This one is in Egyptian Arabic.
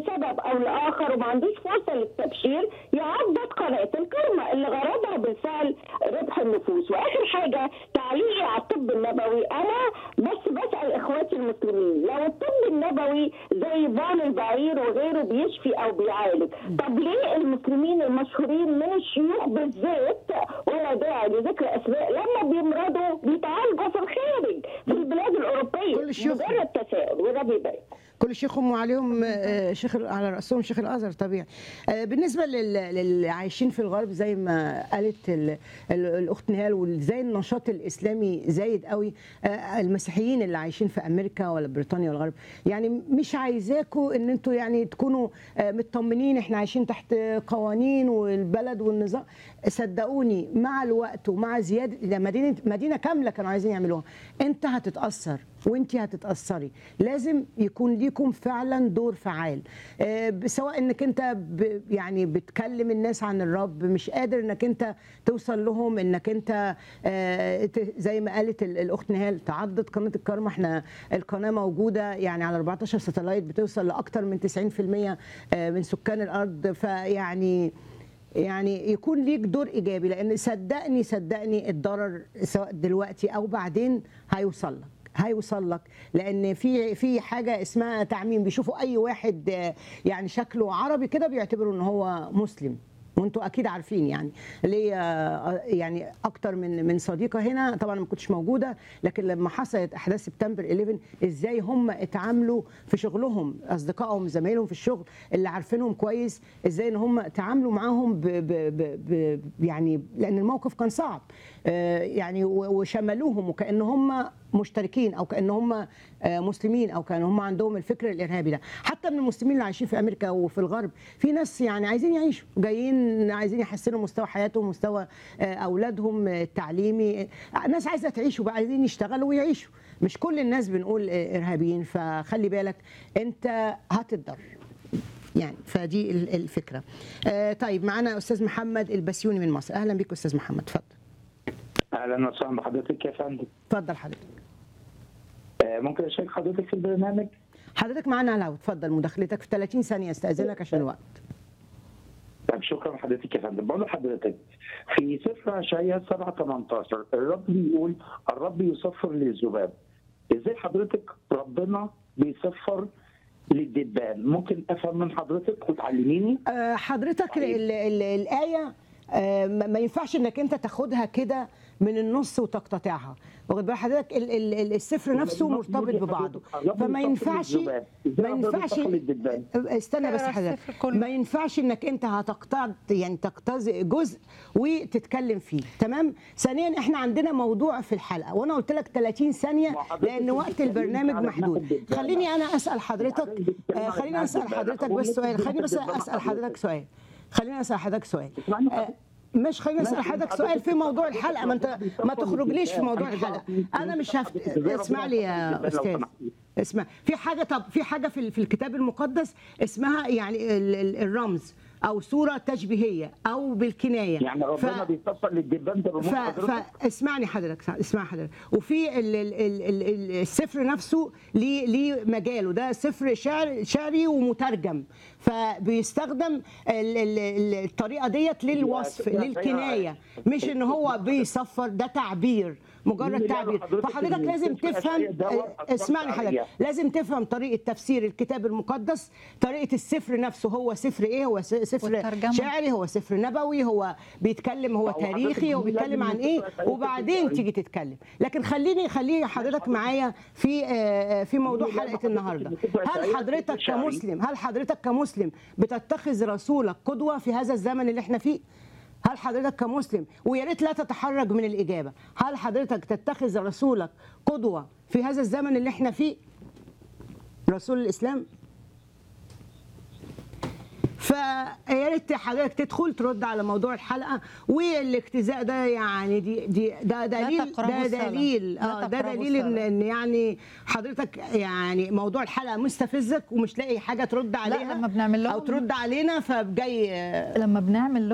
لسبب او لاخر وما عندوش فرصه للتبشير يعضد قناه الكرمه اللي غرضها بالفعل ربح النفوس واخر حاجه تعليقي على الطب النبوي انا بس بسال اخواتي المسلمين لو الطب النبوي زي بان البعير وغيره بيشفي او بيعالج طب ليه المسلمين المشهورين من الشيوخ بالذات ولا داعي لذكر اسماء لما بيمرضوا بيتعالجوا في الخارج في البلاد الاوروبيه كل الشيوخ. مجرد تساؤل وربي يبارك كل شيخ هم عليهم آه، شيخ على راسهم شيخ الازهر طبيعي آه، بالنسبه لل- للي عايشين في الغرب زي ما قالت ال- ال- الاخت نهال وازاي النشاط الاسلامي زايد قوي آه، المسيحيين اللي عايشين في امريكا ولا بريطانيا ولا الغرب يعني مش عايزاكوا ان انتوا يعني تكونوا آه، مطمنين احنا عايشين تحت قوانين والبلد والنظام صدقوني مع الوقت ومع زياده ده مدينه مدينه كامله كانوا عايزين يعملوها انت هتتاثر وانت هتتاثري لازم يكون ليكم فعلا دور فعال آه، سواء انك انت ب يعني بتكلم الناس عن الرب مش قادر انك انت توصل لهم انك انت آه، ت- زي ما قالت ال- الاخت نهال تعضد قناه الكرمه احنا القناه موجوده يعني على 14 ساتلايت بتوصل لاكثر من 90% آه، من سكان الارض فيعني يعني يكون ليك دور ايجابي لان صدقني صدقني الضرر سواء دلوقتي او بعدين هيوصل لك هيوصل لك لان في في حاجه اسمها تعميم بيشوفوا اي واحد آه، يعني شكله عربي كده بيعتبروا ان هو مسلم وانتوا اكيد عارفين يعني ليا آه، يعني اكتر من من صديقه هنا طبعا ما كنتش موجوده لكن لما حصلت احداث سبتمبر 11 ازاي هم اتعاملوا في شغلهم اصدقائهم زمايلهم في الشغل اللي عارفينهم كويس ازاي ان هم تعاملوا معاهم ب ب ب ب يعني لان الموقف كان صعب آه، يعني و- وشملوهم وكان هم مشتركين او كان هم آه، مسلمين او كان هم عندهم الفكر الارهابي ده حتى من المسلمين اللي عايشين في امريكا وفي الغرب في ناس يعني عايزين يعيشوا جايين عايزين يحسنوا مستوى حياتهم مستوى آه، اولادهم آه، التعليمي آه، ناس عايزه تعيشوا بقى عايزين يشتغلوا ويعيشوا مش كل الناس بنقول آه، ارهابيين فخلي بالك انت هتتضرر يعني فدي ال- الفكره آه، طيب معانا استاذ محمد البسيوني من مصر اهلا بك استاذ محمد اتفضل اهلا وسهلا بحضرتك يا فندم اتفضل حضرتك آه، ممكن اشارك حضرتك في البرنامج حضرتك معانا على الهوا اتفضل مداخلتك في 30 ثانيه استاذنك عشان الوقت طيب شكرا لحضرتك يا فندم بقول لحضرتك في سفر اشعياء 7 18 الرب بيقول الرب يصفر للذباب ازاي حضرتك ربنا بيصفر للدبان ممكن افهم من حضرتك وتعلميني آه، حضرتك ال ال ال الايه آه، ما ما ينفعش انك انت تاخدها كده من النص وتقتطعها واخد بال حضرتك ال- ال- ال- السفر نفسه مرتبط ببعضه فما ينفعش ما ينفعش للدبان استنى بس اقرا حضرتك السفر كله. ما ينفعش انك انت هتقطع يعني تقتزئ جزء وتتكلم فيه تمام ثانيا احنا عندنا موضوع في الحلقه وانا قلت لك 30 ثانيه ما حضرتك لان وقت بتتكلمي البرنامج على محدود دماغ الدبانة. خليني انا اسال حضرتك حضرتك بتتكلمي آه، على خليني دماغ اسال الدبانة. حضرتك أقول بس لك سؤال خليني بس الدبانة اسال حضرتك حضرتك. سؤال خليني اسال حضرتك سؤال اسمعني آه، مش خليني اسال ماشي، حضرتك حضرتك سؤال في موضوع حضرتك الحلقه ما انت حضرتك ما تخرجليش في موضوع أنا الحلقه بعرف انا مش هفت... حضرتك إزاي اسمع لي يا ربنا استاذ لو سمحت. اسمع في حاجه طب في حاجه في في الكتاب المقدس اسمها يعني ال- ال- الرمز او صوره تشبيهيه او بالكنايه يعني ربنا ف- بيصفر للدبان ده ف... رموز حضرتك فاسمعني حضرتك اسمع حضرتك وفي ال... ال... ال... ال... ال- السفر نفسه ليه ليه مجاله ده سفر شعر شعري ومترجم فبيستخدم ال... ال... ال- الطريقه ديت للوصف يا- يا- للكنايه مش ان هو بيصفر ده تعبير مجرد مين اللي تعبير قال لحضرتك فحضرتك إن لازم السفر تفهم الأشعياء دوت آه، اسمعني أثرت حضرتك عليا؟ لازم تفهم طريقه تفسير الكتاب المقدس طريقه السفر نفسه هو سفر ايه هو س- سفر والترجمة. شعري هو سفر نبوي هو بيتكلم هو هو حضرتك تاريخي هو بتقول بيتكلم لازم عن ايه السفر الأشعياء وبعدين تبقى تيجي تتكلم لكن خليني خليني حضرتك معايا في آه، في موضوع مين اللي حلقه قال النهارده لحضرتك إن السفر هل الأشعياء حضرتك شعري؟ كمسلم هل حضرتك كمسلم بتتخذ رسولك قدوه في هذا الزمن اللي احنا فيه هل حضرتك كمسلم ويا ريت لا تتحرج من الاجابه هل حضرتك تتخذ رسولك قدوه في هذا الزمن اللي احنا فيه رسول الاسلام فيا ريت حضرتك تدخل ترد على موضوع الحلقه والاجتزاء ده يعني دي دي ده دليل تقربوا ده الصلاة. دليل لا اه ده تقربوا دليل ان الصلاة. ان يعني حضرتك يعني موضوع الحلقه مستفزك ومش لاقي حاجه ترد عليها لما بنعمل او لهم- ترد علينا فجاي لما بنعمل